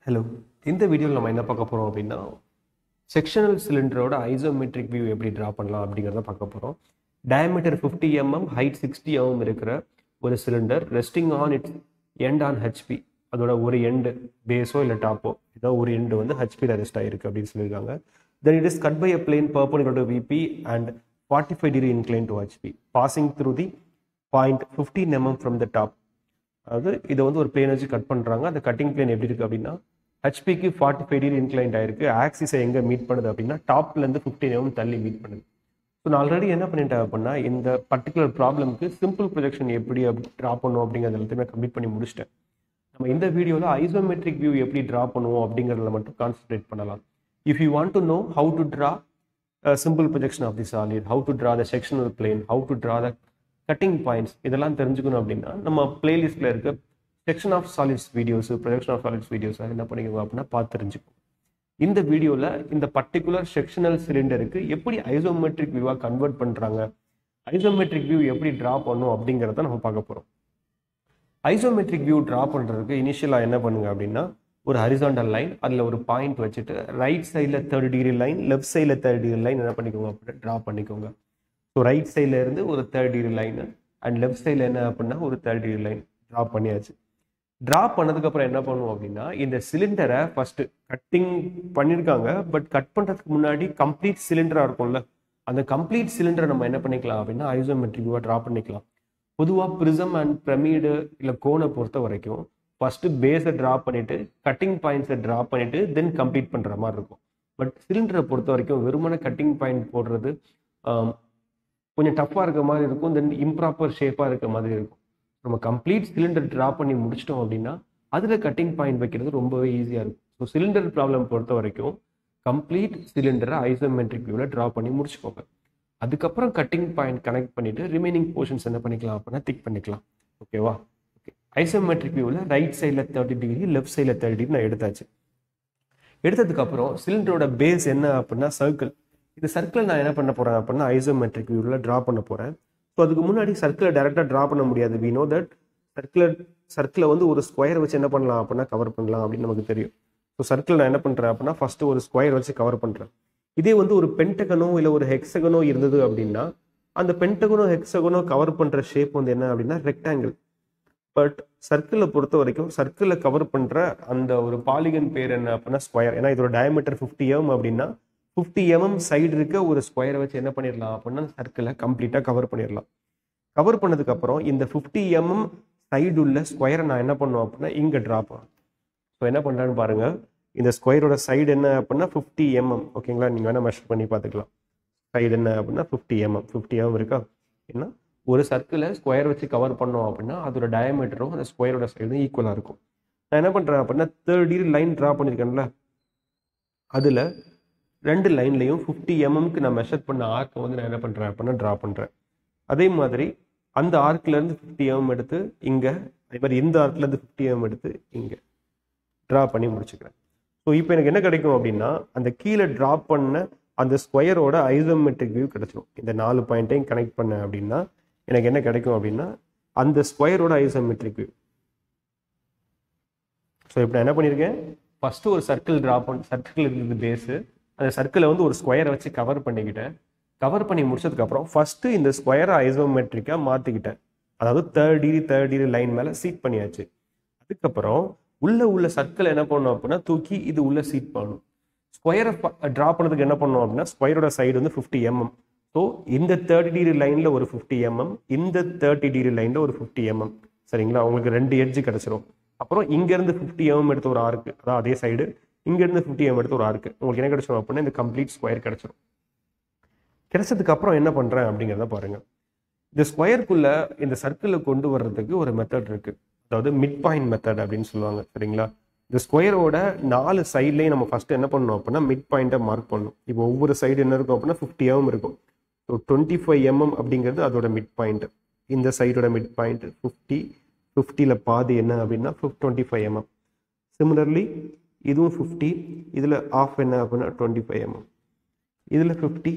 Hello இந்த வீடியோவில் நம்ம என்ன பார்க்க போகிறோம் அப்படின்னா செக்ஷனல் சிலிண்டரோட ஐசோமெட்ரிக் வியூ எப்படி ட்ரா பண்ணலாம் அப்படிங்கிறத பார்க்க போகிறோம் diameter fifty mm height sixty mm இருக்கிற ஒரு cylinder resting on its end on HP அதோட ஒரு எண்டு பேஸோ இல்லை டாப்போ ஏதோ ஒரு எண்டு வந்து ஹெச்பியில் ரெஸ்ட் ஆகிருக்கு அப்படின்னு சொல்லியிருக்காங்க then it is cut by a plane perpendicular to VP and forty five degree incline to HP passing through the point fifteen mm from the top அதாவது இதை வந்து ஒரு பிளேன் வச்சு கட் பண்ணுறாங்க அந்த கட்டிங் பிளேன் எப்படி இருக்குது அப்படின்னா ஹெச்பிக்கு ஃபார்ட்டி ஃபைவ் டிகிரி இன்க்ளைண்ட் ஆயிருக்கு ஆக்சிஸை எங்கே மீட் பண்ணுது அப்படின்னா டாப்லேருந்து ஃபிஃப்டீன் எம்எம் தள்ளி மீட் பண்ணுது ஸோ நான் ஆல்ரெடி என்ன பண்ணிட்டேன் அப்படின்னா இந்த பர்டிகுலர் ப்ராப்ளம்க்கு சிம்பிள் ப்ரொஜெக்ஷன் எப்படி ட்ரா பண்ணும் அப்படிங்கிறது எல்லாத்தையுமே கம்ப்ளீட் பண்ணி முடிச்சிட்டேன் நம்ம இந்த வீடியோவில் ஐசோமெட்ரிக் வியூ எப்படி ட்ரா பண்ணுவோம் அப்படிங்கிறதுல மட்டும் கான்சென்ட்ரேட் பண்ணலாம் if you want to know how to draw simple projection of the solid how to draw the sectional plane how to draw the cutting points இதெல்லாம் தெரிஞ்சுக்கணும் அப்படின்னா நம்ம பிளேலிஸ்ட்டில் இருக்க section of solids videos projection of solids videos என்ன பண்ணிக்கோங்க அப்படின்னா பார்த்து தெரிஞ்சுக்கோங்க இந்த வீடியோவில் இந்த பர்டிகுலர் செக்ஷனல் சிலிண்டருக்கு எப்படி ஐசோமெட்ரிக் வியூவாக கன்வெர்ட் பண்ணுறாங்க ஐசோமெட்ரிக் வியூ எப்படி ட்ரா பண்ணும் அப்படிங்கிறத நம்ம பார்க்க போகிறோம் ஐசோமெட்ரிக் வியூ ட்ரா பண்ணுறதுக்கு இனிஷியலாக என்ன பண்ணுங்க அப்படின்னா ஒரு ஹரிசாண்டல் லைன் அதில் ஒரு பாயிண்ட் வச்சுட்டு ரைட் சைடில் தேர்ட் டிகிரி லைன் லெஃப்ட் சைடில் தேர்ட் டிகிரி லைன் என்ன பண்ணிக்கோங்க அப்படின்னா ட்ரா பண்ணிக்கோங்க ஸோ ரைட் சைடில் இருந்து ஒரு third degree line and left சைடில் என்ன அப்படின்னா ஒரு தேர்ட் டிகிரி லைன் ட்ரா பண்ணியாச்சு ட்ரா பண்ணதுக்கப்புறம் என்ன பண்ணுவோம் அப்படின்னா இந்த சிலிண்டரை ஃபஸ்ட்டு கட்டிங் பண்ணியிருக்காங்க பட் கட் பண்ணுறதுக்கு முன்னாடி கம்ப்ளீட் சிலிண்டராக இருக்கும்ல அந்த கம்ப்ளீட் சிலிண்டரை நம்ம என்ன பண்ணிக்கலாம் அப்படின்னா ஐசோமெட்ரிக் வியூவாக ட்ரா பண்ணிக்கலாம் பொதுவாக ப்ரிசம் அண்ட் பிரமிடு இல்லை கோனை பொறுத்த வரைக்கும் ஃபஸ்ட்டு பேஸை ட்ரா பண்ணிவிட்டு கட்டிங் பாயிண்ட்ஸை ட்ரா பண்ணிவிட்டு தென் கம்ப்ளீட் பண்ணுற மாதிரி இருக்கும் பட் சிலிண்டரை பொறுத்த வரைக்கும் வெறுமனே கட்டிங் பாயிண்ட் போடுறது கொஞ்சம் டஃப்பாக இருக்க மாதிரி இருக்கும் தென் இம்ப்ராப்பர் ஷேப்பாக இருக்க மாதிரி இருக்கும் நம்ம கம்ப்ளீட் சிலிண்டர் ட்ரா பண்ணி முடிச்சிட்டோம் அப்படின்னா அதில் கட்டிங் பாயிண்ட் வைக்கிறது ரொம்பவே ஈஸியாக இருக்கும் ஸோ சிலிண்டர் ப்ராப்ளம் பொறுத்த வரைக்கும் கம்ப்ளீட் சிலிண்டரை ஐசோமெட்ரிக் வியூவில் ட்ரா பண்ணி முடிச்சுக்கோங்க அதுக்கப்புறம் கட்டிங் பாயிண்ட் கனெக்ட் பண்ணிவிட்டு ரிமைனிங் போர்ஷன்ஸ் என்ன பண்ணிக்கலாம் அப்படின்னா திக் பண்ணிக்கலாம் ஓகேவா ஓகே ஐசோமெட்ரிக் வியூவில் ரைட் சைடில் தேர்ட்டி டிகிரி லெஃப்ட் சைடில் தேர்ட்டி டிகிரி நான் எடுத்தாச்சு எடுத்ததுக்கப்புறம் சிலிண்டரோட பேஸ் என்ன அப்படின்னா சர்க்கிள் இந்த சர்க்கிள் நான் என்ன பண்ண போகிறேன் அப்படின்னா ஐசோமெட்ரிக் வியூவில் ட்ரா பண்ண போகிறேன் ஸோ அதுக்கு முன்னாடி சர்க்கிளை டேரெக்டாக ட்ரா பண்ண முடியாது வி நோ தட் சர்க்கிளர் சர்க்கிளை வந்து ஒரு ஸ்கொயர் வச்சு என்ன பண்ணலாம் அப்படின்னா கவர் பண்ணலாம் அப்படின்னு நமக்கு தெரியும் ஸோ சர்க்கிள் நான் என்ன பண்ணுறேன் அப்படின்னா ஃபஸ்ட்டு ஒரு ஸ்கொயர் வச்சு கவர் பண்ணுறேன் இதே வந்து ஒரு பென்டகனோ இல்லை ஒரு ஹெக்ஸகனோ இருந்தது அப்படின்னா அந்த பென்டகனோ ஹெக்ஸகனோ கவர் பண்ணுற ஷேப் வந்து என்ன அப்படின்னா ரெக்டாங்கிள் பட் சர்க்கிளை பொறுத்த வரைக்கும் சர்க்கிளை கவர் பண்ணுற அந்த ஒரு பாலிகன் பேர் என்ன அப்படின்னா ஸ்கொயர் ஏன்னா இதோட டயமீட்டர் ஃபிஃப்டி எம் அப்படின்னா ஃபிஃப்டி எம்எம் சைடு இருக்க ஒரு ஸ்கொயரை வச்சு என்ன பண்ணிடலாம் அப்படின்னா சர்க்கிளை கம்ப்ளீட்டாக கவர் பண்ணிடலாம் கவர் பண்ணதுக்கப்புறம் இந்த ஃபிஃப்டி எம்எம் சைடு உள்ள ஸ்கொயரை நான் என்ன பண்ணுவேன் அப்படின்னா இங்கே ட்ரா பண்ணுவேன் ஸோ என்ன பண்ணுறேன்னு பாருங்கள் இந்த ஸ்கொயரோட சைடு என்ன அப்படின்னா ஃபிஃப்டி எம்எம் ஓகேங்களா நீங்கள் வேணால் மெஷர் பண்ணி பார்த்துக்கலாம் சைடு என்ன அப்படின்னா ஃபிஃப்டி எம்எம் ஃபிஃப்டி எம்எம் இருக்கா ஏன்னா ஒரு சர்க்கிளை ஸ்கொயர் வச்சு கவர் பண்ணோம் அப்படின்னா அதோட டயமீட்டரும் அந்த ஸ்கொயரோட சைடும் ஈக்குவலாக இருக்கும் நான் என்ன பண்ணுறேன் அப்படின்னா தேர்ட் டிகிரி லைன் ட்ரா பண்ணியிருக்கேன்ல அதில் ரெண்டு லைன்லையும் ஃபிஃப்டி எம்எம்க்கு நான் மெஷர் பண்ண ஆர்க்கை வந்து நான் என்ன பண்ணுறேன் அப்படின்னா ட்ரா பண்ணுறேன் அதே மாதிரி அந்த ஆர்க்லேருந்து ஃபிஃப்டி எம்எம் எடுத்து இங்கே அதே மாதிரி இந்த ஆர்க்லேருந்து ஃபிஃப்டி எம்எம் எடுத்து இங்கே ட்ரா பண்ணி முடிச்சுக்கிறேன் ஸோ இப்போ எனக்கு என்ன கிடைக்கும் அப்படின்னா அந்த கீழே ட்ரா பண்ண அந்த ஸ்கொயரோட ஐசோமெட்ரிக் வியூ கிடைச்சிடும் இந்த நாலு பாயிண்ட்டையும் கனெக்ட் பண்ணேன் அப்படின்னா எனக்கு என்ன கிடைக்கும் அப்படின்னா அந்த ஸ்கொயரோட ஐசோமெட்ரிக் வியூ ஸோ இப்போ நான் என்ன பண்ணியிருக்கேன் ஃபஸ்ட்டு ஒரு சர்க்கிள் ட்ரா பண்ண சர்க்கிள் இருக்குது பேஸு அந்த சர்க்கிளை வந்து ஒரு ஸ்கொயரை வச்சு கவர் பண்ணிக்கிட்டேன் கவர் பண்ணி முடிச்சதுக்கப்புறம் ஃபஸ்ட்டு இந்த ஸ்கொயரை ஐசோமெட்ரிக்காக மாற்றிக்கிட்டேன் அதாவது third degree third degree line மேலே சீட் பண்ணியாச்சு அதுக்கப்புறம் உள்ள உள்ள சர்க்கிள் என்ன பண்ணணும் அப்படின்னா தூக்கி இது உள்ள சீட் பண்ணணும் ஸ்கொயரை ட்ரா பண்ணதுக்கு என்ன பண்ணணும் அப்படின்னா ஸ்கொயரோட சைடு வந்து ஃபிஃப்டி எம்எம் ஸோ இந்த தேர்ட்டி டிகிரி லைனில் ஒரு ஃபிஃப்டி எம்எம் இந்த தேர்ட்டி டிகிரி லைனில் ஒரு ஃபிஃப்டி எம்எம் சரிங்களா உங்களுக்கு ரெண்டு எட்ஜ் கிடச்சிரும் அப்புறம் இங்கேருந்து ஃபிஃப்டி எம்எம் எடுத்த ஒரு ஆர்க்கு அதான் அதே சைடு இங்கேருந்து ஃபிஃப்டி எம் எடுத்து ஒரு ஆர்க்கு உங்களுக்கு என்ன கிடச்சிரும் அப்படின்னா இந்த கம்ப்ளீட் ஸ்கொயர் கிடச்சிரும் கிடைச்சதுக்கு அப்புறம் என்ன பண்ணுறேன் அப்படிங்கிறத பாருங்கள் இந்த ஸ்கொயருக்குள்ளே இந்த சர்க்கிளில் கொண்டு வர்றதுக்கு ஒரு மெத்தட் இருக்குது அதாவது மிட் பாயிண்ட் மெத்தட் அப்படின்னு சொல்லுவாங்க சரிங்களா இந்த ஸ்கொயரோட நாலு சைட்லேயும் நம்ம ஃபஸ்ட்டு என்ன பண்ணணும் அப்படின்னா மிட் பாயிண்ட்டை மார்க் பண்ணணும் இப்போ ஒவ்வொரு சைடு என்ன இருக்கும் அப்படின்னா ஃபிஃப்டி எம் இருக்கும் ஸோ டுவெண்ட்டி ஃபைவ் எம்எம் அப்படிங்கிறது அதோட மிட் பாயிண்ட் இந்த சைடோட மிட் பாயிண்ட் ஃபிஃப்டி ஃபிஃப்டியில் பாதி என்ன அப்படின்னா ஃபிஃப் டுவெண்ட்டி ஃபைவ் எம்எம் சிமிலர்லி இதுவும் ஃபிஃப்டி இதில் ஆஃப் என்ன அப்படின்னா டுவெண்ட்டி ஃபைவ் எம்எம் இதில் ஃபிஃப்டி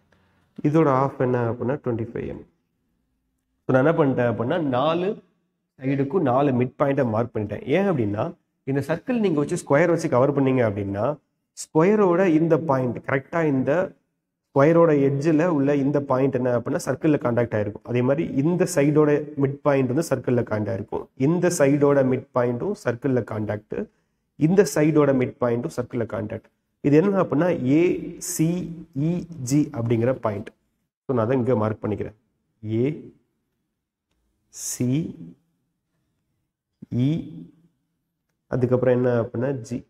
இதோட ஆஃப் என்ன அப்படின்னா டுவெண்ட்டி ஃபைவ் எம் ஸோ நான் என்ன பண்ணிட்டேன் அப்படின்னா நாலு சைடுக்கும் நாலு மிட் பாயிண்ட்டை மார்க் பண்ணிட்டேன் ஏன் அப்படின்னா இந்த சர்க்கிள் நீங்கள் வச்சு ஸ்கொயர் வச்சு கவர் பண்ணீங்க அப்படின்னா ஸ்கொயரோட இந்த பாயிண்ட் கரெக்டாக இந்த ஸ்கொயரோட எட்ஜில் உள்ள இந்த பாயிண்ட் என்ன அப்படின்னா சர்க்கிளில் காண்டாக்ட் ஆயிருக்கும் அதே மாதிரி இந்த சைடோட மிட் பாயிண்ட் வந்து சர்க்கிளில் காண்டாக்ட் ஆயிருக்கும் இந்த சைடோட மிட் பாயிண்ட்டும் சர்க்கிளில் காண்டாக்ட் இந்த சைடோட மிட் பாயிண்ட்டும் சர்க்கிளில் காண்டாக்ட் இது என்ன அப்படின்னா ஏசிஇஜி அப்படிங்கிற பாயிண்ட் ஸோ நான் அதை இங்கே மார்க் பண்ணிக்கிறேன் ஏ சி இ அதுக்கப்புறம் என்ன அப்படின்னா ஜி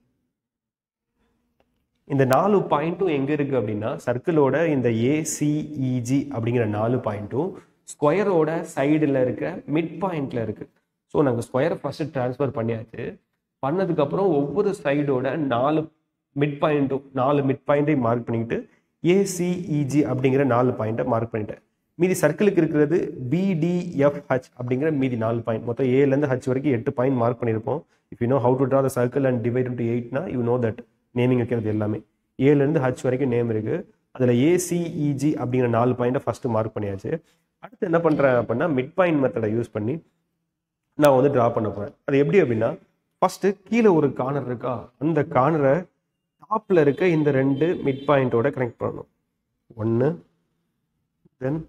இந்த நாலு பாயிண்ட்டும் எங்க இருக்கு அப்படின்னா சர்க்கிளோட இந்த ஏசிஇஜி அப்படிங்கிற நாலு பாயிண்ட்டும் ஸ்கொயரோட சைடில் இருக்க மிட் பாயிண்ட்ல இருக்கு ஸோ நாங்கள் ஸ்கொயரை ஃபர்ஸ்ட் ட்ரான்ஸ்ஃபர் பண்ணியாச்சு பண்ணதுக்கப்புறம் ஒவ்வொரு சைடோட நாலு மிட் பாயிண்ட்டும் நாலு மிட் பாயிண்ட்டையும் மார்க் பண்ணிக்கிட்டு ஏசிஇஜி அப்படிங்கிற நாலு பாயிண்ட்டை மார்க் பண்ணிட்டேன் மீதி சர்க்கிளுக்கு இருக்கிறது பிடிஎஃப்ஹெச் அப்படிங்கிற மீதி நாலு பாயிண்ட் மொத்தம் ஏலேருந்து ஹச் வரைக்கும் எட்டு பாயிண்ட் மார்க் பண்ணியிருப்போம் if you know how to draw the circle and divide to எயிட்னா யூ நோ தட் நேமிங் வைக்கிறது எல்லாமே ஏலேருந்து ஹச் வரைக்கும் நேம் இருக்கு அதில் ஏசிஇஜி அப்படிங்கிற நாலு பாயிண்ட்டை ஃபர்ஸ்ட் மார்க் பண்ணியாச்சு அடுத்து என்ன பண்ணுறேன் அப்படின்னா மிட் பாயிண்ட் மெத்தடை யூஸ் பண்ணி நான் வந்து ட்ரா பண்ண போகிறேன் அது எப்படி அப்படின்னா ஃபர்ஸ்ட் கீழே ஒரு கார்னர் இருக்கா அந்த கார்னரை டாப்ல இருக்க இந்த ரெண்டு மிட் பாயிண்டோட கனெக்ட் பண்ணணும் ஒன்று தென்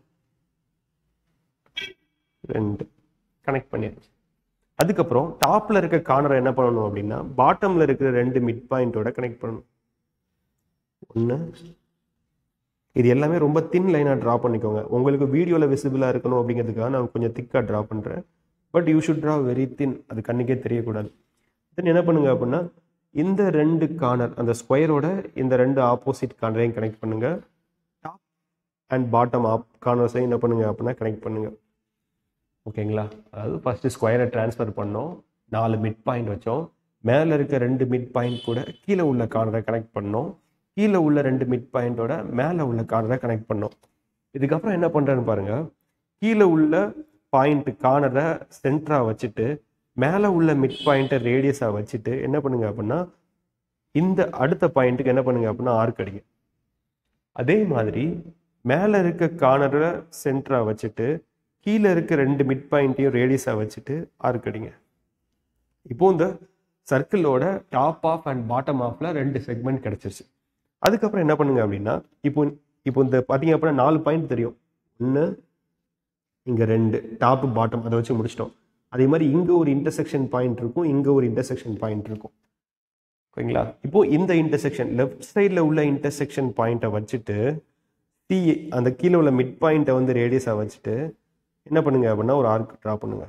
ரெண்டு கனெக்ட் பண்ணியாச்சு அதுக்கப்புறம் டாப்ல இருக்க கார்னரை என்ன பண்ணணும் அப்படின்னா பாட்டம்ல இருக்கிற ரெண்டு மிட் பாயிண்டோட கனெக்ட் பண்ணணும் ஒன்று இது எல்லாமே ரொம்ப தின் லைனாக ட்ரா பண்ணிக்கோங்க உங்களுக்கு வீடியோவில் விசிபிளாக இருக்கணும் அப்படிங்கிறதுக்காக நான் கொஞ்சம் திக்காக ட்ரா பண்ணுறேன் but you should draw very thin அது கண்ணுக்கே தெரியக்கூடாது தென் என்ன பண்ணுங்க அப்படின்னா இந்த ரெண்டு கார்னர் அந்த ஸ்கொயரோட இந்த ரெண்டு ஆப்போசிட் கார்னரையும் கனெக்ட் பண்ணுங்க டாப் அண்ட் பாட்டம் ஆப் கார்னர்ஸையும் என்ன பண்ணுங்க அப்படின்னா கனெக்ட் பண்ணுங்க ஓகேங்களா அதாவது ஃபர்ஸ்ட் ஸ்கொயரை ட்ரான்ஸ்ஃபர் பண்ணோம் நாலு மிட் பாயிண்ட் வச்சோம் மேலே இருக்க ரெண்டு மிட் பாயிண்ட் கூட கீழே உள்ள கார்னரை கனெக்ட் பண்ணோம் கீழே உள்ள ரெண்டு மிட் பாயிண்டோட மேலே உள்ள கார்னரை கனெக்ட் பண்ணோம் இதுக்கப்புறம் என்ன பண்ணுறேன்னு பாருங்க கீழே உள்ள பாயிண்ட் கார்னரை சென்டராக வச்சுட்டு மேலே உள்ள மிட் பாயிண்ட்டை ரேடியஸாக வச்சுட்டு என்ன பண்ணுங்க அப்படின்னா இந்த அடுத்த பாயிண்ட்டுக்கு என்ன பண்ணுங்க அப்படின்னா ஆர்க் அடிங்க அதே மாதிரி மேலே இருக்க கார்னரை சென்டராக வச்சுட்டு கீழே இருக்க ரெண்டு மிட் பாயிண்ட்டையும் ரேடியஸாக வச்சுட்டு ஆர்க் அடிங்க இப்போ இந்த சர்க்கிளோட டாப் ஆஃப் அண்ட் பாட்டம் ஆஃப்ல ரெண்டு செக்மெண்ட் கிடைச்சிருச்சு அதுக்கப்புறம் என்ன பண்ணுங்க அப்படின்னா இப்போ இப்போ இந்த பார்த்தீங்க அப்படின்னா நாலு பாயிண்ட் தெரியும் ஒன்று இங்கே ரெண்டு டாப் பாட்டம் அதை வச்சு முடிச்சிட்டோம் அதே மாதிரி இங்கே ஒரு இன்டர்செக்ஷன் பாயிண்ட் இருக்கும் இங்கே ஒரு இன்டர்செக்ஷன் பாயிண்ட் இருக்கும் ஓகேங்களா இப்போ இந்த இன்டர்செக்ஷன் லெஃப்ட் சைடில் உள்ள இன்டர்செக்ஷன் பாயிண்ட்டை வச்சுட்டு சி அந்த கீழே உள்ள மிட் பாயிண்ட்டை வந்து ரேடியஸாக வச்சுட்டு என்ன பண்ணுங்க அப்படின்னா ஒரு ஆர்க் ட்ரா பண்ணுங்க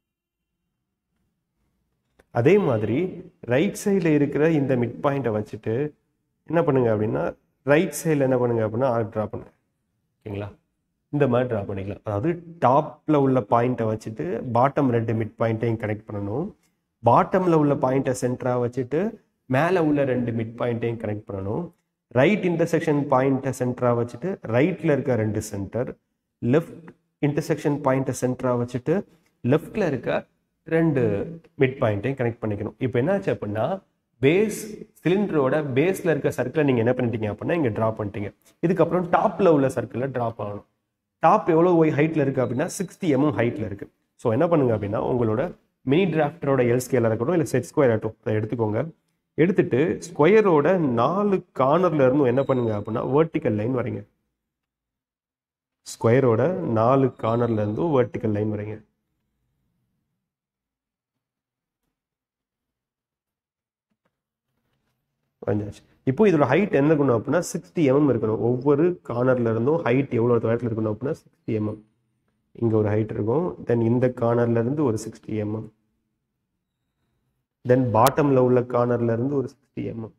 அதே மாதிரி ரைட் சைடில் இருக்கிற இந்த மிட் பாயிண்ட்டை வச்சுட்டு என்ன பண்ணுங்க அப்படின்னா ரைட் சைடில் என்ன பண்ணுங்க அப்படின்னா ஆர்க் ட்ரா பண்ணுங்க ஓகேங்களா இந்த மாதிரி ட்ரா பண்ணிக்கலாம் அதாவது டாப்பில் உள்ள பாயிண்ட்டை வச்சுட்டு பாட்டம் ரெண்டு மிட் பாயிண்ட்டையும் கனெக்ட் பண்ணணும் பாட்டமில் உள்ள பாயிண்ட்டை சென்டராக வச்சுட்டு மேலே உள்ள ரெண்டு மிட் பாயிண்ட்டையும் கனெக்ட் பண்ணணும் ரைட் இன்டர்செக்ஷன் பாயிண்ட்டை சென்டராக வச்சுட்டு ரைட்டில் இருக்க ரெண்டு சென்டர் லெஃப்ட் இன்டர்செக்ஷன் பாயிண்ட்டை சென்டராக வச்சுட்டு லெஃப்டில் இருக்க ரெண்டு மிட் பாயிண்ட்டையும் கனெக்ட் பண்ணிக்கணும் இப்போ என்னாச்சு அப்படின்னா பேஸ் சிலிண்டரோட பேஸில் இருக்க சர்க்கிளை நீங்கள் என்ன பண்ணிட்டீங்க அப்படின்னா இங்கே ட்ரா பண்ணிட்டீங்க இதுக்கப்புறம் டாப்பில் உள்ள சர்க்கிளில் ட்ரா பண்ணணும் டாப் எவ்வளோ ஒய் ஹைட்டில் இருக்குது அப்படின்னா சிக்ஸ்டி எம்எம் ஹைட்டில் இருக்குது ஸோ என்ன பண்ணுங்க அப்படின்னா உங்களோட மினி டிராஃப்டரோட எல் ஸ்கேலாக இருக்கட்டும் இல்லை செட் ஸ்கொயர் ஆகட்டும் அதை எடுத்துக்கோங்க எடுத்துட்டு ஸ்கொயரோட நாலு கார்னர்ல இருந்தும் என்ன பண்ணுங்க அப்படின்னா வேர்ட்டிக்கல் லைன் வரைங்க ஸ்கொயரோட நாலு கார்னர்ல இருந்தும் வேர்ட்டிக்கல் லைன் வரைங்க வரைஞ்சாச்சு இப்போ இதோட ஹைட் என்ன இருக்கணும் அப்படின்னா சிக்ஸ்டி எம்எம் இருக்கணும் ஒவ்வொரு கார்னர்ல இருந்தும் ஹைட் எவ்வளோ இடத்துல இருக்கணும் அப்படின்னா சிக்ஸ்டி எம்எம் இங்கே ஒரு ஹைட் இருக்கும் தென் இந்த கார்னர்ல இருந்து ஒரு சிக்ஸ்டி எம்எம் தென் பாட்டம்ல உள்ள கார்னர்ல இருந்து ஒரு சிக்ஸ்டி எம்எம்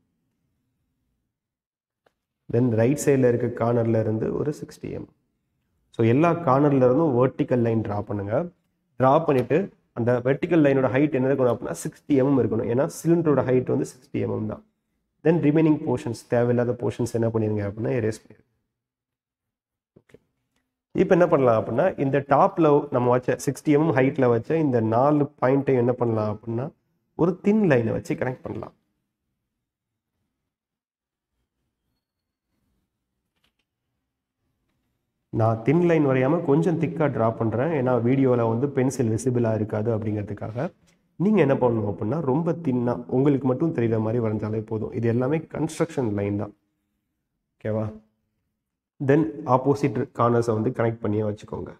தென் ரைட் சைடில் இருக்க கார்னர்ல இருந்து ஒரு சிக்ஸ்டி எம்எம் ஸோ எல்லா கார்னர்ல இருந்தும் வெர்டிக்கல் லைன் ட்ரா பண்ணுங்க ட்ரா பண்ணிட்டு அந்த வெர்டிக்கல் லைனோட ஹைட் என்ன இருக்கணும் அப்படின்னா சிக்ஸ்டி எம்எம் இருக்கணும் ஏன்னா சிலிண்டரோட ஹைட் வந்து சிக்ஸ்டி எம்எம் தான் தென் ரிமைனிங் போர்ஷன்ஸ் தேவையில்லாத போர்ஷன்ஸ் என்ன பண்ணிருங்க அப்படின்னா எரேஸ் பண்ணிருங்க ஓகே இப்போ என்ன பண்ணலாம் அப்படின்னா இந்த டாப்ல நம்ம வச்ச சிக்ஸ்டி எம்எம் ஹைட்ல வச்ச இந்த நாலு பாயிண்ட்டையும் என்ன பண்ணலாம் அப்படின்னா ஒரு தின் லைனை வச்சு கனெக்ட் பண்ணலாம் நான் தின் லைன் வரையாமல் கொஞ்சம் திக்காக ட்ரா பண்ணுறேன் ஏன்னா வீடியோவில் வந்து பென்சில் விசிபிளாக இருக்காது அப்படிங்கிறதுக்காக நீங்கள் என்ன பண்ணணும் அப்படின்னா ரொம்ப தின்னாக உங்களுக்கு மட்டும் தெரியுற மாதிரி வரைஞ்சாலே போதும் இது எல்லாமே கன்ஸ்ட்ரக்ஷன் லைன் தான் ஓகேவா தென் ஆப்போசிட் கார்னர்ஸை வந்து கனெக்ட் பண்ணியே வச்சுக்கோங்க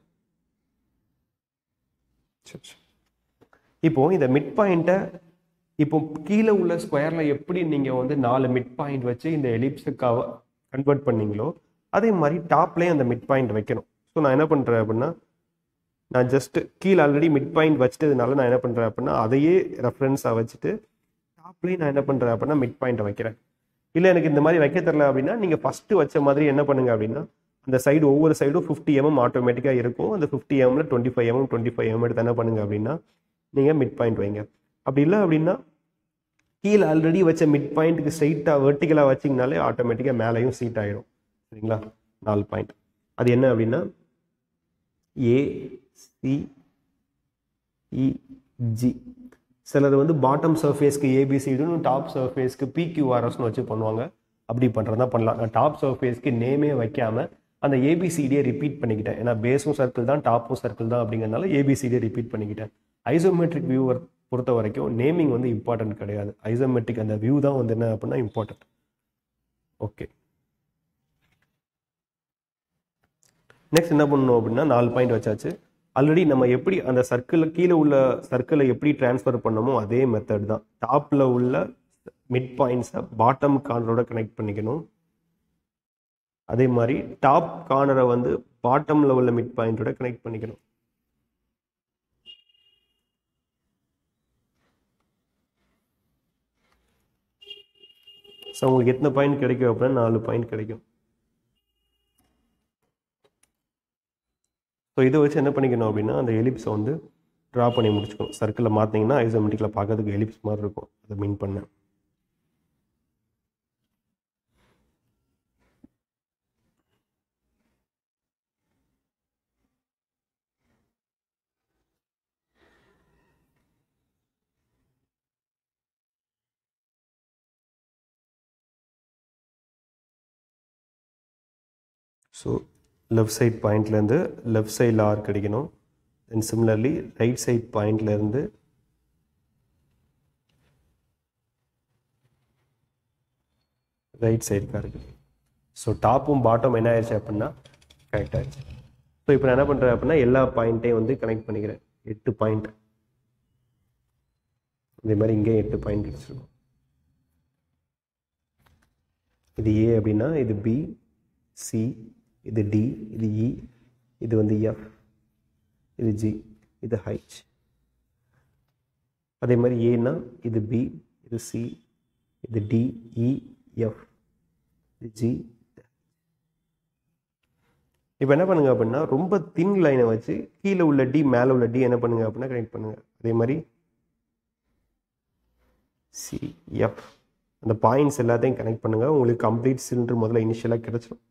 சரி சரி. இப்போ இந்த மிட் பாயிண்ட்டை இப்போ கீழே உள்ள ஸ்கொயரில் எப்படி நீங்கள் வந்து நாலு மிட் பாயிண்ட் வச்சு இந்த எலிப்ஸை கவ கன்வெர்ட் பண்ணீங்களோ அதே மாதிரி டாப்லேயும் அந்த மிட் பாயிண்ட் வைக்கணும் ஸோ நான் என்ன பண்ணுறேன் அப்படின்னா நான் ஜஸ்ட் கீழே ஆல்ரெடி மிட் பாயிண்ட் வச்சிட்டதுனால நான் என்ன பண்ணுறேன் அப்படின்னா அதையே ரெஃபரன்ஸாக வச்சுட்டு டாப்லேயும் நான் என்ன பண்ணுறேன் அப்படின்னா மிட் பாயிண்ட்டை வைக்கிறேன் இல்லை எனக்கு இந்த மாதிரி வைக்க தெரில அப்படின்னா நீங்கள் ஃபஸ்ட்டு வச்ச மாதிரி என்ன பண்ணுங்க அப்படின்னா அந்த சைடு ஒவ்வொரு சைடும் ஃபிஃப்டி எம்எம் ஆட்டோமேட்டிக்காக இருக்கும் அந்த ஃபிஃப்டி எம்எம்ல twenty five mm twenty five mm எடுத்து என்ன பண்ணுங்க அப்படின்னா நீங்கள் மிட் பாயிண்ட் வைங்க அப்படி இல்லை அப்படின்னா கீழே ஆல்ரெடி வச்ச மிட் பாயிண்ட்டுக்கு ஸ்ட்ரைட்டாக வெர்டிக்கலாக வச்சிங்கனாலே ஆட்டோமேட்டிக்காக மேலேயும் சீட் ஆகிடும் சரிங்களா நாலு பாயிண்ட் அது என்ன அப்படின்னா ஏ சி இ ஜி சிலர் வந்து பாட்டம் சர்ஃபேஸ்க்கு ஏபிசிடுன்னு டாப் சர்ஃபேஸ்க்கு பிக்யூஆர்எஸ்னு வச்சு பண்ணுவாங்க அப்படி பண்ணுறதா பண்ணலாம் நான் டாப் சர்ஃபேஸ்க்கு நேமே வைக்காம அந்த ஏபிசிடியை ரிப்பீட் பண்ணிக்கிட்டேன் ஏன்னா பேஸும் சர்க்கிள் தான் டாப்பும் சர்க்கிள் தான் அப்படிங்கிறதுனால ஏபிசிடியை ரிப்பீட் பண்ணிக்கிட்டேன் ஐசோமெட்ரிக் வியூவர் பொறுத்த வரைக்கும் நேமிங் வந்து இம்பார்ட்டன்ட் கிடையாது ஐசோமெட்ரிக் அந்த வியூ தான் வந்து என்ன அப்படின்னா இம்பார்ட்டன்ட் ஓகே நெக்ஸ்ட் என்ன பண்ணணும் அப்படின்னா நாலு பாயிண்ட் வச்சாச்சு ஆல்ரெடி நம்ம எப்படி அந்த சர்க்கிளில் கீழே உள்ள சர்க்கிளை எப்படி ட்ரான்ஸ்ஃபர் பண்ணமோ அதே மெத்தட் தான் டாப்பில் உள்ள மிட் பாயிண்ட்ஸை பாட்டம் கார்னரோட கனெக்ட் பண்ணிக்கணும் அதே மாதிரி டாப் கார்னரை வந்து பாட்டமில் உள்ள மிட் பாயிண்டோட கனெக்ட் பண்ணிக்கணும் ஸோ உங்களுக்கு எத்தனை பாயிண்ட் கிடைக்கும் அப்படின்னா நாலு பாயிண்ட் கிடைக்கும் ஸோ இதை வச்சு என்ன பண்ணிக்கணும் அப்படின்னா அந்த எலிப்ஸை வந்து ட்ரா பண்ணி முடிச்சுக்கணும் சர்க்கிளில் மாற்றிங்கன்னா ஐசோமெட்டிக்கில் பார்க்கறதுக்கு எலிப்ஸ் மாதிரி இருக்கும் அதை மீன் பண்ணேன் ஸோ லெஃப்ட் சைட் பாயிண்ட்லேருந்து லெஃப்ட் சைடில் ஆர்க் அடிக்கணும் தென் சிமிலர்லி ரைட் சைட் பாயிண்ட்லேருந்து ரைட் சைடுக்கு ஆர்க் ஸோ டாப்பும் பாட்டம் என்ன ஆயிடுச்சு அப்படின்னா கனெக்ட் ஆயிடுச்சு ஸோ இப்போ நான் என்ன பண்ணுறேன் அப்படின்னா எல்லா பாயிண்ட்டையும் வந்து கனெக்ட் பண்ணிக்கிறேன் எட்டு பாயிண்ட் இதே மாதிரி இங்கேயும் எட்டு பாயிண்ட் கிடச்சிருக்கும் இது ஏ அப்படின்னா இது பி சி இது டி இது இ இது வந்து எஃப் இது ஜி இது ஹைச் அதே மாதிரி ஏன்னா இது பி இது சி இது டி இ எஃப் இது ஜி இப்போ என்ன பண்ணுங்க அப்படின்னா ரொம்ப தின் லைனை வச்சு கீழே உள்ள டி மேலே உள்ள டி என்ன பண்ணுங்க அப்படின்னா கனெக்ட் பண்ணுங்க அதே மாதிரி சி எஃப் அந்த பாயிண்ட்ஸ் எல்லாத்தையும் கனெக்ட் பண்ணுங்க உங்களுக்கு கம்ப்ளீட் சிலிண்டர் முதல்ல இனிஷியலாக கிடைச்சிடும்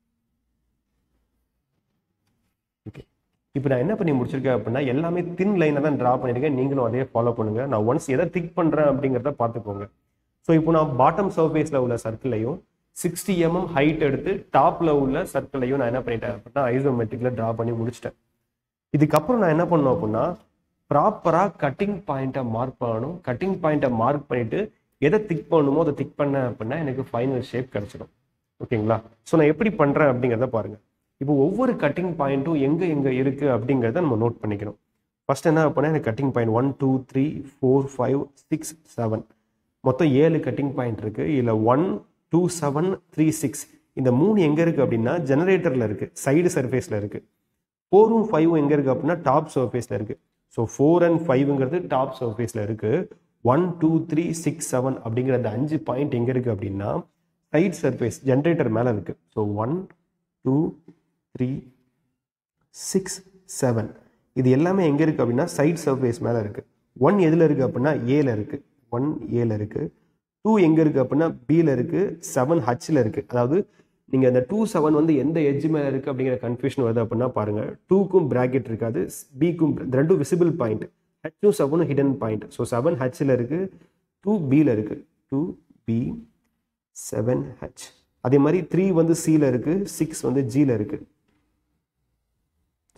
ஓகே இப்போ நான் என்ன பண்ணி முடிச்சிருக்கேன் அப்படின்னா எல்லாமே தின் லைனை தான் ட்ரா பண்ணியிருக்கேன் நீங்களும் அதே ஃபாலோ பண்ணுங்க நான் ஒன்ஸ் எதை திக் பண்ணுறேன் அப்படிங்கிறத பார்த்துக்கோங்க ஸோ இப்போ நான் பாட்டம் சர்ஃபேஸில் உள்ள சர்க்கிளையும் சிக்ஸ்டி எம்எம் ஹைட் எடுத்து டாப்பில் உள்ள சர்க்கிளையும் நான் என்ன பண்ணிட்டேன் அப்படின்னா ஐசோமெட்ரிக்கில் ட்ரா பண்ணி முடிச்சிட்டேன் இதுக்கப்புறம் நான் என்ன பண்ணணும் அப்படின்னா ப்ராப்பராக கட்டிங் பாயிண்ட்டை மார்க் பண்ணணும் கட்டிங் பாயிண்ட்டை மார்க் பண்ணிட்டு எதை திக் பண்ணணுமோ அதை திக் பண்ணேன் அப்படின்னா எனக்கு ஃபைனல் ஷேப் கிடைச்சிடும் ஓகேங்களா ஸோ நான் எப்படி பண்ணுறேன் அப்படிங்கிறத பாருங்க இப்போ ஒவ்வொரு கட்டிங் பாயிண்ட்டும் எங்கே எங்கே இருக்குது அப்படிங்கிறத நம்ம நோட் பண்ணிக்கணும் ஃபர்ஸ்ட் என்ன பண்ணால் எனக்கு cutting point one two three four five six seven மொத்தம் ஏழு கட்டிங் பாயிண்ட் இருக்குது இதில் one two seven three six இந்த மூணு எங்கே இருக்குது அப்படின்னா ஜெனரேட்டரில் இருக்குது சைடு சர்ஃபேஸில் இருக்குது ஃபோரும் ஃபைவும் எங்கே இருக்குது அப்படின்னா டாப் சர்ஃபேஸில் இருக்குது ஸோ ஃபோர் அண்ட் ஃபைவ்ங்கிறது டாப் சர்ஃபேஸில் இருக்குது one two three six seven அப்படிங்கிற அந்த அஞ்சு பாயிண்ட் எங்கே இருக்குது அப்படின்னா சைட் சர்ஃபேஸ் ஜென்ரேட்டர் மேலே இருக்குது so one two three six seven இது எல்லாமே எங்கே இருக்குது அப்படின்னா சைட் சர்ஃபேஸ் மேலே இருக்குது ஒன் எதில் இருக்குது அப்படின்னா ஏல இருக்குது ஒன் ஏல இருக்குது டூ எங்கே இருக்குது அப்படின்னா பியில் இருக்குது செவன் ஹச்சில் இருக்குது அதாவது நீங்கள் அந்த டூ செவன் வந்து எந்த எட்ஜ் மேலே இருக்குது அப்படிங்கிற கன்ஃபியூஷன் வருது அப்படின்னா பாருங்கள் டூக்கும் பிராக்கெட் இருக்காது பிக்கும் ரெண்டும் விசிபிள் பாயிண்ட் ஹெச்சும் செவனும் ஹிடன் பாயிண்ட் ஸோ செவன் ஹச்சில் இருக்குது டூ பியில் இருக்குது டூ பி செவன் ஹெச் அதே மாதிரி த்ரீ வந்து சியில் இருக்குது சிக்ஸ் வந்து ஜியில் இருக்குது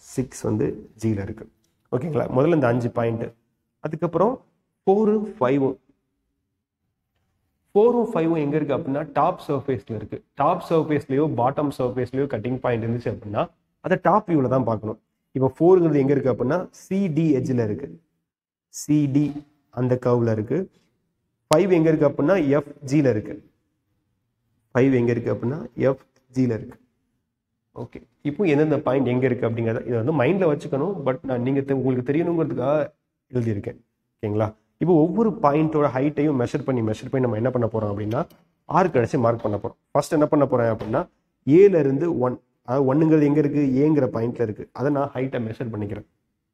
சிக்ஸ் வந்து ஜியில் இருக்கு ஓகேங்களா முதல்ல இந்த அஞ்சு பாயிண்ட் அதுக்கப்புறம் ஃபோரும் ஃபைவும் ஃபோரும் ஃபைவும் எங்கே இருக்குது அப்படின்னா டாப் சர்ஃபேஸில் இருக்குது டாப் சர்ஃபேஸ்லையோ பாட்டம் சர்ஃபேஸ்லையோ கட்டிங் பாயிண்ட் இருந்துச்சு அப்படின்னா அதை டாப் வியூவில் தான் பார்க்கணும் இப்போ ஃபோருங்கிறது எங்கே இருக்குது அப்படின்னா சிடி எஜ்ஜில் இருக்குது சிடி அந்த கர்வில் இருக்குது ஃபைவ் எங்கே இருக்குது அப்படின்னா எஃப்ஜியில் இருக்குது ஃபைவ் எங்கே இருக்குது அப்படின்னா எஃப்ஜியில் இருக்குது ஓகே இப்போ எந்தெந்த பாயிண்ட் எங்கே இருக்குது அப்படிங்கிறத இதை வந்து மைண்டில் வச்சுக்கணும் பட் நான் நீங்கள் உங்களுக்கு தெரியணுங்கிறதுக்காக எழுதியிருக்கேன் ஓகேங்களா இப்போ ஒவ்வொரு பாயிண்ட்டோட ஹைட்டையும் மெஷர் பண்ணி மெஷர் பண்ணி நம்ம என்ன பண்ண போகிறோம் அப்படின்னா ஆறு கழிச்சு மார்க் பண்ண போகிறோம் ஃபர்ஸ்ட் என்ன பண்ண போகிறேன் அப்படின்னா ஏல இருந்து ஒன் அதாவது ஒன்றுங்கிறது எங்கே இருக்குது ஏங்கிற பாயிண்ட்ல இருக்குது அதை நான் ஹைட்டை மெஷர் பண்ணிக்கிறேன்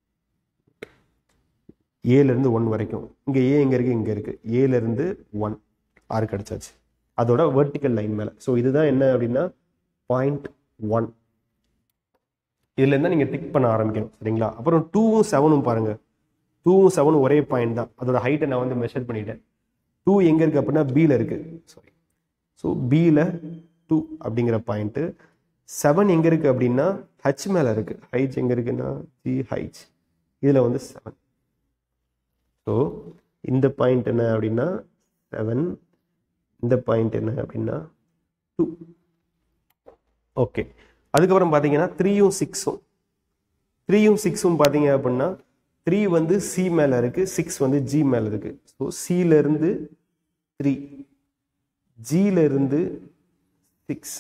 ஏலேருந்து ஒன் வரைக்கும் இங்கே ஏ எங்கே இருக்குது இங்கே இருக்குது ஏலேருந்து ஒன் ஆறு கிடச்சாச்சு அதோட வெர்டிக்கல் லைன் மேலே ஸோ இதுதான் என்ன அப்படின்னா பாயிண்ட் ஒன் இதுலேருந்து நீங்கள் டிக் பண்ண ஆரம்பிக்கணும் சரிங்களா அப்புறம் டூவும் செவனும் பாருங்கள் டூவும் செவனும் ஒரே பாயிண்ட் தான் அதோட ஹைட்டை நான் வந்து மெஷர் பண்ணிட்டேன் டூ எங்கே இருக்குது அப்படின்னா பியில் இருக்குது சாரி ஸோ பியில் டூ அப்படிங்கிற பாயிண்ட்டு செவன் எங்கே இருக்குது அப்படின்னா ஹச் மேலே இருக்குது ஹைச் எங்கே இருக்குன்னா ஜி ஹைச் இதில் வந்து செவன் ஸோ இந்த பாயிண்ட் என்ன அப்படின்னா செவன் இந்த பாயிண்ட் என்ன அப்படின்னா டூ ஓகே அதுக்கப்புறம் பார்த்தீங்கன்னா த்ரீயும் சிக்ஸும் த்ரீயும் சிக்ஸும் பார்த்தீங்க அப்படின்னா த்ரீ வந்து சி மேலே இருக்குது சிக்ஸ் வந்து ஜி மேலே இருக்குது ஸோ சியிலேருந்து த்ரீ ஜியிலேருந்து சிக்ஸ்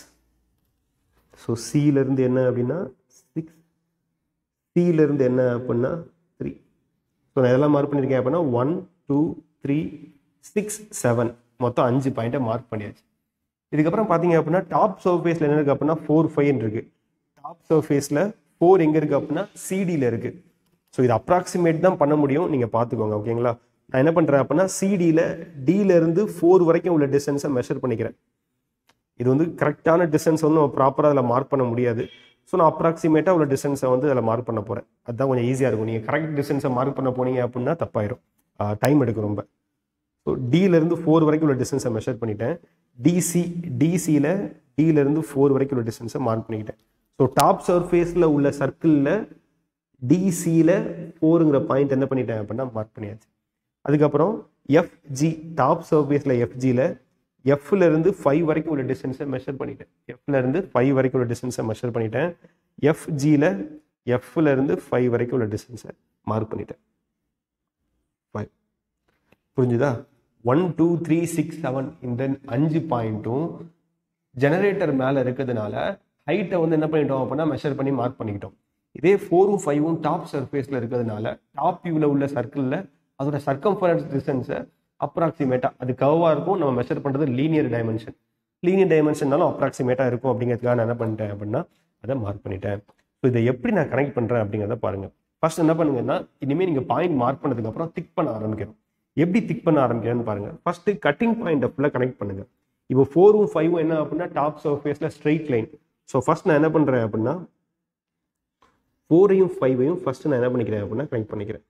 ஸோ சியிலேருந்து என்ன அப்படின்னா சிக்ஸ் சியிலேருந்து என்ன அப்படின்னா த்ரீ ஸோ நான் இதெல்லாம் மார்க் பண்ணியிருக்கேன் அப்படின்னா one two three six seven மொத்தம் அஞ்சு பாயிண்ட்டை மார்க் பண்ணியாச்சு இதுக்கப்புறம் பார்த்தீங்க அப்படின்னா டாப் சர்ஃபேஸில் என்ன இருக்குது அப்படின்னா ஃபோர் ஃபைவ்னு இருக்குது டாப் சர்ஃபேஸில் ஃபோர் எங்கே இருக்குது அப்படின்னா சிடியில் இருக்குது ஸோ இது அப்ராக்சிமேட் தான் பண்ண முடியும் நீங்கள் பார்த்துக்கோங்க ஓகேங்களா நான் என்ன பண்ணுறேன் அப்படின்னா சிடியில் டியிலேருந்து ஃபோர் வரைக்கும் உள்ள டிஸ்டன்ஸை மெஷர் பண்ணிக்கிறேன் இது வந்து கரெக்டான டிஸ்டன்ஸ் வந்து நம்ம ப்ராப்பராக அதில் மார்க் பண்ண முடியாது ஸோ நான் அப்ராக்சிமேட்டாக உள்ள டிஸ்டன்ஸை வந்து அதில் மார்க் பண்ண போகிறேன் அதுதான் கொஞ்சம் ஈஸியாக இருக்கும் நீங்கள் கரெக்ட் டிஸ்டன்ஸை மார்க் பண்ண போனீங்க அப்படின்னா தப்பாயிரும் டைம் எடுக்கும் ரொம்ப ஸோ டியிலேருந்து ஃபோர் வரைக்கும் உள்ள டிஸ்டன்ஸை மெஷர் பண்ணிட்டேன் டிசி டிசியில் டியிலேருந்து ஃபோர் வரைக்கும் உள்ள டிஸ்டன்ஸை மார்க் பண்ணிக்கிட்டேன் ஸோ டாப் சர்ஃபேஸில் உள்ள சர்க்கிளில் டிசியில் ஃபோருங்கிற பாயிண்ட் என்ன பண்ணிட்டேன் அப்படின்னா மார்க் பண்ணியாச்சு அதுக்கப்புறம் எஃப்ஜி டாப் சர்ஃபேஸில் எஃப்ஜியில் எஃப்ல இருந்து ஃபைவ் வரைக்கும் உள்ள டிஸ்டன்ஸை மெஷர் பண்ணிட்டேன் எஃப்ல இருந்து ஃபைவ் வரைக்கும் உள்ள டிஸ்டன்ஸை மெஷர் பண்ணிட்டேன் எஃப்ஜியில் எஃப்ல இருந்து ஃபைவ் வரைக்கும் உள்ள டிஸ்டன்ஸை மார்க் பண்ணிட்டேன் ஃபைவ் புரிஞ்சுதா one two three six seven இந்த அஞ்சு பாயிண்ட்டும் ஜெனரேட்டர் மேலே இருக்கிறதுனால ஹைட்டை வந்து என்ன பண்ணிட்டோம் அப்படின்னா மெஷர் பண்ணி மார்க் பண்ணிக்கிட்டோம் இதே ஃபோரும் ஃபைவும் டாப் சர்ஃபேஸில் இருக்கிறதுனால டாப் வியூவில் உள்ள சர்க்கிளில் அதோட சர்க்கம்ஃபரன்ஸ் டிஸ்டன்ஸை அப்ராக்சிமேட்டாக அது கர்வாக இருக்கும் நம்ம மெஷர் பண்ணுறது லீனியர் டைமென்ஷன் லீனியர் டைமென்ஷன்னாலும் அப்ராக்சிமேட்டாக இருக்கும் அப்படிங்கிறதுக்காக நான் என்ன பண்ணிட்டேன் அப்படின்னா அதை மார்க் பண்ணிட்டேன் ஸோ இதை எப்படி நான் கனெக்ட் பண்ணுறேன் அப்படிங்கிறத பாருங்கள் ஃபர்ஸ்ட் என்ன பண்ணுங்கன்னா இனிமேல் நீங்கள் பாயிண்ட் மார்க் பண்ணதுக்கப்புறம் திக் பண்ண ஆரம்பிக்கணும் எப்படி திக் பண்ண ஆரம்பிக்கிறேன்னு பாருங்கள் ஃபர்ஸ்ட் கட்டிங் பாயிண்ட் ஃபுல்லாக கனெக்ட் பண்ணுங்க இப்போ ஃபோரும் ஃபைவும் என்ன அப்படின்னா டாப் சர்ஃபேஸில் ஸ்ட்ரெயிட் லைன் ஸோ ஃபர்ஸ்ட் நான் என்ன பண்ணுறேன் அப்படின்னா ஃபோரையும் ஃபைவையும் ஃபர்ஸ்ட் நான் என்ன பண்ணிக்கிறேன் அப்படின்னா கனெக்ட் பண்ணிக்கிறேன்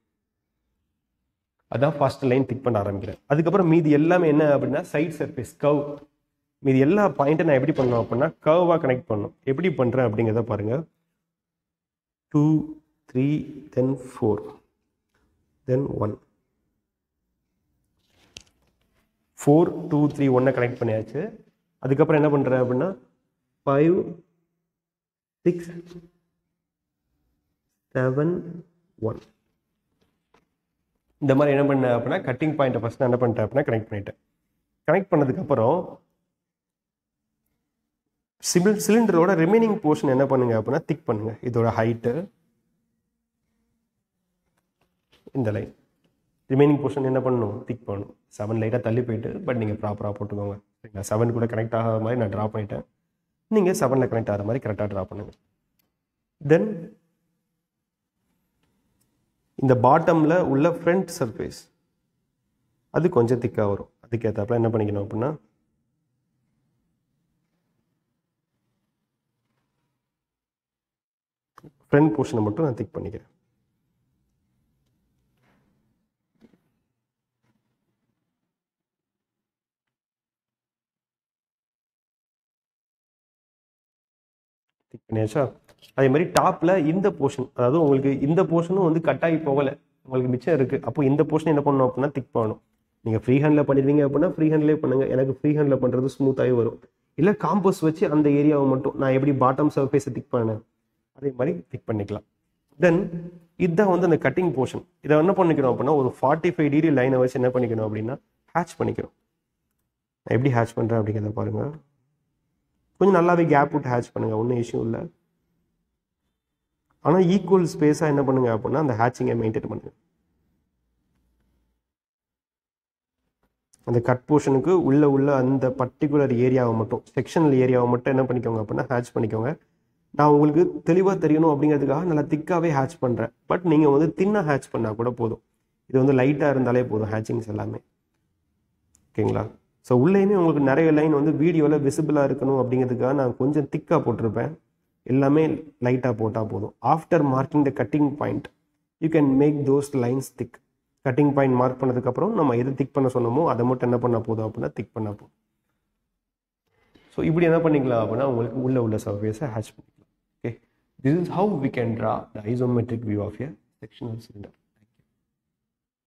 அதான் ஃபர்ஸ்ட் லைன் திக் பண்ண ஆரம்பிக்கிறேன் அதுக்கப்புறம் மீதி எல்லாமே என்ன அப்படின்னா சைட் சர்ஃபேஸ் கவ் மீதி எல்லா பாயிண்ட்டும் நான் எப்படி பண்ணணும் அப்படின்னா கர்வாக கனெக்ட் பண்ணணும் எப்படி பண்ணுறேன் அப்படிங்கிறத பாருங்க two three then four then one four two three ஒன்னை கனெக்ட் பண்ணியாச்சு அதுக்கப்புறம் என்ன பண்ணுறேன் அப்படின்னா ஃபைவ் சிக்ஸ் செவன் ஒன் இந்த மாதிரி என்ன பண்ணேன் அப்படின்னா கட்டிங் பாயிண்ட்டை ஃபஸ்ட் என்ன பண்ணிட்டேன் அப்படின்னா கனெக்ட் பண்ணிட்டேன் கனெக்ட் பண்ணதுக்கப்புறம் சிபில் சிலிண்டரோட ரிமைனிங் போர்ஷன் என்ன பண்ணுங்க அப்படின்னா திக் பண்ணுங்க இதோட ஹைட்டு இந்த லைன் ரிமைனிங் போர்ஷன் என்ன பண்ணணும் திக் பண்ணணும் செவன் லைட்டாக தள்ளி போயிட்டு பட் நீங்கள் ப்ராப்பராக போட்டுக்கோங்க சரிங்களா செவன் கூட கனெக்ட் ஆகாத மாதிரி நான் ட்ரா பண்ணிட்டேன் நீங்கள் செவனில் கனெக்ட் ஆகிற மாதிரி கரெக்டாக ட்ரா பண்ணுங்க தென் இந்த பாட்டமில் உள்ள ஃப்ரண்ட் சர்ஃபேஸ் அது கொஞ்சம் திக்காக வரும் அதுக்கேற்றாப்புல என்ன பண்ணிக்கணும் அப்படின்னா ஃப்ரண்ட் போர்ஷனை மட்டும் நான் திக் பண்ணிக்கிறேன் திக் பண்ணியாச்சா அதே மாதிரி டாப்பில் இந்த போர்ஷன் அதாவது உங்களுக்கு இந்த போர்ஷனும் வந்து கட் ஆகி போகலை உங்களுக்கு மிச்சம் இருக்குது அப்போ இந்த போர்ஷன் என்ன பண்ணணும் அப்படின்னா திக் பண்ணணும் நீங்கள் ஃப்ரீ ஹேண்டில் பண்ணிடுவீங்க அப்படின்னா ஃப்ரீ ஹேண்ட்லேயே பண்ணுங்கள் எனக்கு ஃப்ரீ ஹேண்டில் பண்ணுறது ஸ்மூத்தாகவே வரும் இல்லை காம்போஸ் வச்சு அந்த ஏரியாவை மட்டும் நான் எப்படி பாட்டம் சர்ஃபேஸை திக் பண்ணேன் அதே மாதிரி திக் பண்ணிக்கலாம் தென் இதுதான் வந்து அந்த கட்டிங் போர்ஷன் இதை என்ன பண்ணிக்கணும் அப்படின்னா ஒரு ஃபார்ட்டி ஃபைவ் டிகிரி லைனை வச்சு என்ன பண்ணிக்கணும் அப்படின்னா ஹேட்ச் பண்ணிக்கிறோம் நான் எப்படி ஹேட்ச் பண்ணுறேன் அப்படிங்கிறத பாருங்கள் கொஞ்சம் நல்லாவே கேப் விட்டு ஹேட்ச் பண்ணுங்கள் ஒன்றும் இஷ்யூ இல்லை ஆனால் ஈக்குவல் ஸ்பேஸாக என்ன பண்ணுங்க அப்படின்னா அந்த ஹேட்சிங்கை மெயின்டைன் பண்ணுங்க அந்த கட் போர்ஷனுக்கு உள்ள உள்ள அந்த பர்டிகுலர் ஏரியாவை மட்டும் செக்ஷனல் ஏரியாவை மட்டும் என்ன பண்ணிக்கோங்க அப்படின்னா ஹேட்ச் பண்ணிக்கோங்க நான் உங்களுக்கு தெளிவாக தெரியணும் அப்படிங்கிறதுக்காக நல்லா திக்காகவே ஹேட்ச் பண்ணுறேன் பட் நீங்கள் வந்து தின்னாக ஹேட்ச் பண்ணால் கூட போதும் இது வந்து லைட்டாக இருந்தாலே போதும் ஹேட்சிங்ஸ் எல்லாமே ஓகேங்களா ஸோ உள்ளேயுமே உங்களுக்கு நிறைய லைன் வந்து வீடியோவில் விசிபிளாக இருக்கணும் அப்படிங்கிறதுக்காக நான் கொஞ்சம் திக்காக போட்டிருப்பேன் எல்லாமே லைட்டாக போட்டால் போதும் after marking the cutting point you can make those lines thick cutting point mark பண்ணதுக்கப்புறம் நம்ம எது திக் பண்ண சொன்னோமோ அதை மட்டும் என்ன பண்ண போதும் அப்படின்னா திக் பண்ண போதும் ஸோ இப்படி என்ன பண்ணிக்கலாம் அப்படின்னா உங்களுக்கு உள்ள உள்ள சர்ஃபேஸை ஹேட்ச் பண்ணிக்கலாம் okay this is how we can draw the isometric view of a sectional cylinder